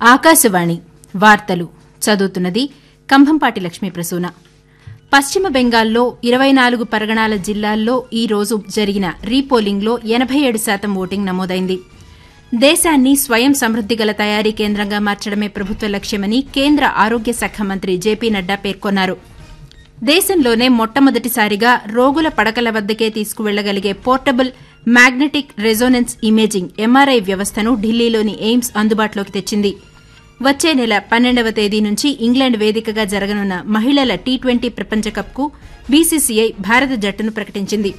ఆకాశవాణి వార్తలు చదువుతున్నది కంభంపాటి లక్ష్మీ ప్రసూన పశ్చిమ బెంగాల్లో ఇరవై నాలుగు పరగణాల జిల్లాల్లో ఈ రోజు జరిగిన రీపోలింగ్లో ఎనబై ఏడు శాతం ఓటింగ్ నమోదైంది దేశాన్ని స్వయం సమృద్ది గల తయారీ కేంద్రంగా మార్చడమే ప్రభుత్వ లక్ష్యమని కేంద్ర ఆరోగ్య శాఖ మంత్రి జేపీ నడ్డా పేర్కొన్నారు దేశంలోనే మొట్టమొదటిసారిగా రోగుల పడకల వద్దకే తీసుకువెళ్లగలిగే portable magnetic resonance imaging MRI వ్యవస్థను ఢిల్లీలోని ఎయిమ్స్ అందుబాటులోకి తెచ్చింది వచ్చే నెల పన్నెండవ తేదీ నుంచి ఇంగ్లాండ్ వేదికగా జరగనున్న మహిళల టీ ట్వంటీ ప్రపంచకప్కు బీసీసీఐ భారత జట్టును ప్రకటించింది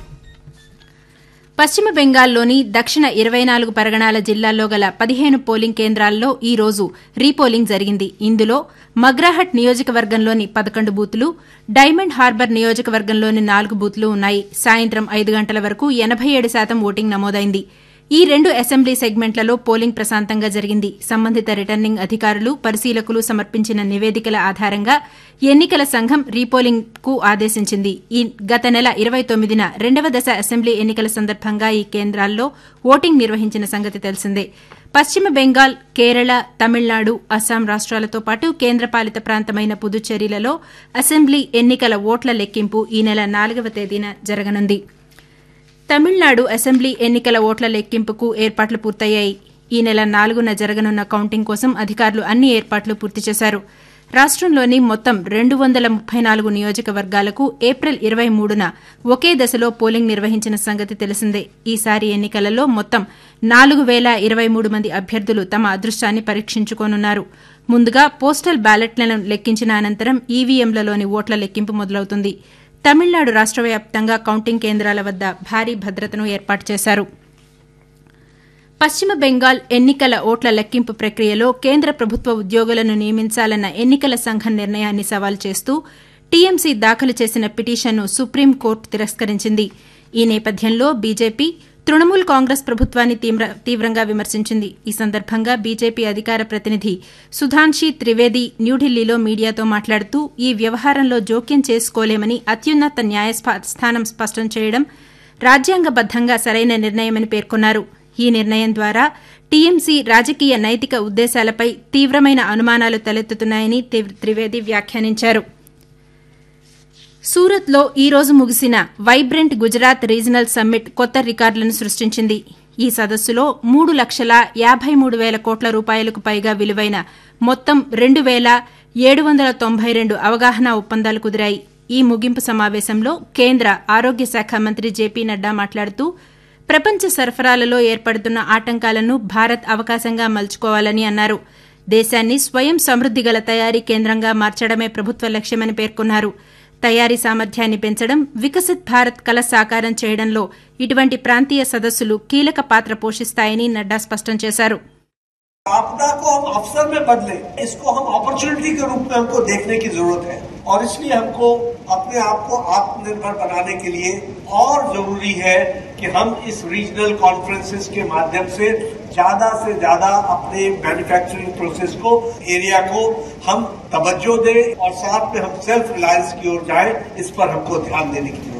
పశ్చిమ బెంగాల్లోని దక్షిణ ఇరవై నాలుగు పరగణాల జిల్లాల్లో గల పదిహేను పోలింగ్ కేంద్రాల్లో ఈ రోజు రీపోలింగ్ జరిగింది ఇందులో మగ్రాహట్ నియోజకవర్గంలోని పదకొండు బూతులు డైమండ్ హార్బర్ నియోజకవర్గంలోని నాలుగు బూతులు ఉన్నాయి సాయంత్రం ఐదు గంటల వరకు ఎనబై ఏడు శాతం ఓటింగ్ నమోదైంది ఈ రెండు అసెంబ్లీ సెగ్మెంట్లలో పోలింగ్ ప్రశాంతంగా జరిగింది సంబంధిత రిటర్నింగ్ అధికారులు పరిశీలకులు సమర్పించిన నివేదికల ఆధారంగా ఎన్నికల సంఘం రీపోలింగ్ కు ఆదేశించింది ఈ గత నెల ఇరవై తొమ్మిదిన రెండవ దశ అసెంబ్లీ ఎన్నికల సందర్భంగా ఈ కేంద్రాల్లో ఓటింగ్ నిర్వహించిన సంగతి తెలిసిందే పశ్చిమ బెంగాల్ కేరళ తమిళనాడు అస్సాం రాష్ట్రాలతో పాటు కేంద్రపాలిత ప్రాంతమైన పుదుచ్చేరిలలో అసెంబ్లీ ఎన్నికల ఓట్ల లెక్కింపు ఈ నెల నాలుగవ తేదీన జరగనుంది తమిళనాడు అసెంబ్లీ ఎన్నికల ఓట్ల లెక్కింపుకు ఏర్పాట్లు పూర్తయ్యాయి ఈ నెల నాలుగున జరగనున్న కౌంటింగ్ కోసం అధికారులు అన్ని ఏర్పాట్లు పూర్తి చేశారు రాష్టంలోని మొత్తం రెండు వందల ముప్పై నాలుగు నియోజకవర్గాలకు ఏప్రిల్ ఇరవై మూడున ఒకే దశలో పోలింగ్ నిర్వహించిన సంగతి తెలిసిందే ఈసారి ఎన్నికలలో మొత్తం నాలుగు వేల ఇరవై మూడు మంది అభ్యర్థులు తమ అదృష్టాన్ని పరీక్షించుకోనున్నారు ముందుగా పోస్టల్ బ్యాలెట్లను లెక్కించిన అనంతరం ఈవీఎంలలోని ఓట్ల లెక్కింపు మొదలవుతుంది తమిళనాడు రాష్ట వ్యాప్తంగా కౌంటింగ్ కేంద్రాల వద్ద భారీ భద్రతను ఏర్పాటు చేశారు పశ్చిమ బెంగాల్ ఎన్నికల ఓట్ల లెక్కింపు ప్రక్రియలో కేంద్ర ప్రభుత్వ ఉద్యోగులను నియమించాలన్న ఎన్నికల సంఘం నిర్ణయాన్ని సవాల్ చేస్తూ టీఎంసీ దాఖలు చేసిన పిటిషన్ను సుప్రీంకోర్టు తిరస్కరించింది ఈ నేపథ్యంలో బీజేపీ తృణమూల్ కాంగ్రెస్ ప్రభుత్వాన్ని తీవ్రంగా విమర్శించింది ఈ సందర్భంగా బీజేపీ అధికార ప్రతినిధి సుధాన్షి త్రివేది న్యూఢిల్లీలో మీడియాతో మాట్లాడుతూ ఈ వ్యవహారంలో జోక్యం చేసుకోలేమని అత్యున్నత న్యాయస్థానం స్పష్టం చేయడం రాజ్యాంగబద్దంగా సరైన నిర్ణయమని పేర్కొన్నారు ఈ నిర్ణయం ద్వారా టీఎంసీ రాజకీయ నైతిక ఉద్దేశాలపై తీవ్రమైన అనుమానాలు తలెత్తుతున్నాయని త్రివేది వ్యాఖ్యానించారు సూరత్లో ఈ రోజు ముగిసిన వైబ్రెంట్ గుజరాత్ రీజనల్ సమ్మిట్ కొత్త రికార్డులను సృష్టించింది ఈ సదస్సులో మూడు లక్షల యాబై మూడు వేల కోట్ల రూపాయలకు పైగా విలువైన మొత్తం రెండు వేల ఏడు వందల తొంభై రెండు అవగాహన ఒప్పందాలు కుదిరాయి ఈ ముగింపు సమావేశంలో కేంద్ర ఆరోగ్య శాఖ మంత్రి జేపీ నడ్డా మాట్లాడుతూ ప్రపంచ సరఫరాలలో ఏర్పడుతున్న ఆటంకాలను భారత్ అవకాశంగా మలుచుకోవాలని అన్నారు దేశాన్ని స్వయం సమృద్ది గల తయారీ కేంద్రంగా మార్చడమే ప్రభుత్వ లక్ష్యమని పేర్కొన్నారు తయారీ సామర్థ్యాన్ని పెంచడం వికసిత్ భారత్ కల సాకారం చేయడంలో ఇటువంటి ప్రాంతీయ సదస్సులు కీలక పాత్ర పోషిస్తాయని నడ్డా స్పష్టం చేశారు आपदा को हम अवसर में बदले इसको हम अपॉर्चुनिटी के रूप में हमको देखने की जरूरत है और इसलिए हमको अपने आप को आत्मनिर्भर बनाने के लिए और जरूरी है कि हम इस रीजनल कॉन्फ्रेंसेस के माध्यम से ज्यादा से ज्यादा अपने मैन्युफैक्चरिंग प्रोसेस को एरिया को हम तवज्जो दें और साथ में हम सेल्फ रिलायंस की ओर जाएं इस पर हमको ध्यान देने की